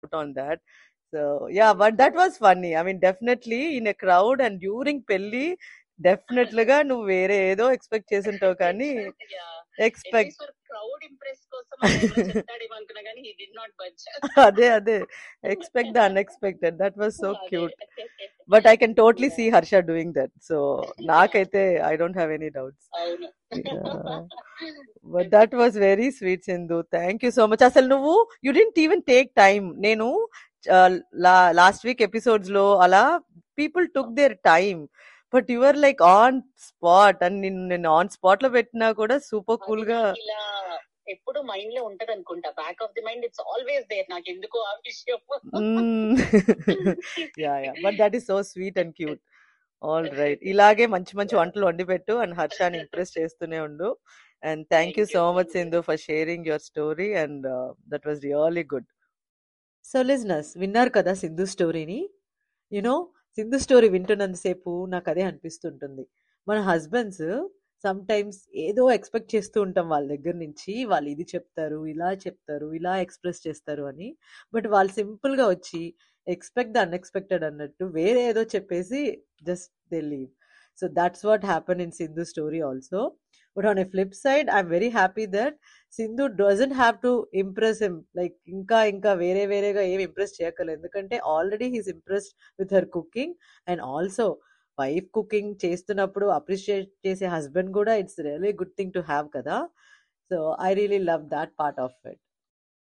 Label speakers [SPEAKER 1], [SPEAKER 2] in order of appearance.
[SPEAKER 1] put on that. So yeah, but that was funny. I mean, definitely in a crowd and during పెళ్లి definite గా నువ్వు వేరే ఏదో expect చేసి ఉంటావు కానీ ఎక్స్పెక్ట్
[SPEAKER 2] ఫర్ క్రౌడ్ ఇంప్రెస్ కోసం ఆయన ఏమైనా చెప్తాడేమో అనుకున్నా కానీ హీ డి నాట్ బడ్జ్
[SPEAKER 1] అదే అదే expect the unexpected that was so
[SPEAKER 2] అదే
[SPEAKER 1] cute but I can totally see Harsha doing that so నాకైతే I don't have any doubts
[SPEAKER 2] అవును
[SPEAKER 1] but that was very sweet Sindhu thank you so much అసలు నువ్వు you didn't even take time నేను last week episodes లో అలా people took their time but you're like on spot and నిన్ను నేను on spot లో పెట్టినా కూడా సూపర్
[SPEAKER 2] అది
[SPEAKER 1] కూల్ గా
[SPEAKER 2] నాకు ఇలా ఎప్పుడు మైండ్ లో ఉంటది అనుకుంటా back of the mind it's always there నాకు ఎందుకో ఆ విషయం
[SPEAKER 1] yeah yeah but that is so sweet and cute all right ఇలాగే మంచి మంచి వంటలు వండి పెట్టు అండ్ హర్షాని ఇంప్రెస్ చేస్తూనే ఉండు and thank you
[SPEAKER 2] thank you
[SPEAKER 1] so much
[SPEAKER 2] thank you
[SPEAKER 1] Sindhu for sharing your story and that was really good so listeners విన్నారు కదా సింధు స్టోరీని యునో సింధు స్టోరీ వింటున్నంతసేపు నాకు అదే అనిపిస్తుంటుంది మన హస్బెండ్స్ సమ్ టైమ్స్ ఏదో ఎక్స్పెక్ట్ చేస్తూ ఉంటాం వాళ్ళ దగ్గర నుంచి వాళ్ళు ఇది చెప్తారు ఇలా చెప్తారు ఇలా ఎక్స్ప్రెస్ చేస్తారు అని బట్ వాళ్ళు సింపుల్ గా వచ్చి ఎక్స్పెక్ట్ ద అన్ఎక్స్పెక్టెడ్ అన్నట్టు వేరే ఏదో చెప్పేసి just they leave so that's what happen in Sindhu story also but on a flip side I'm very happy that Sindhu doesn't have to impress him like ఇంకా ఇంకా వేరే వేరేగా ఏం ఇంప్రెస్ చేయక్కర్లేదు ఎందుకంటే already he's impressed with her cooking and also wife cooking చేస్తున్నప్పుడు appreciate చేసే husband కూడా it's really good thing to have కదా so I really love that part of it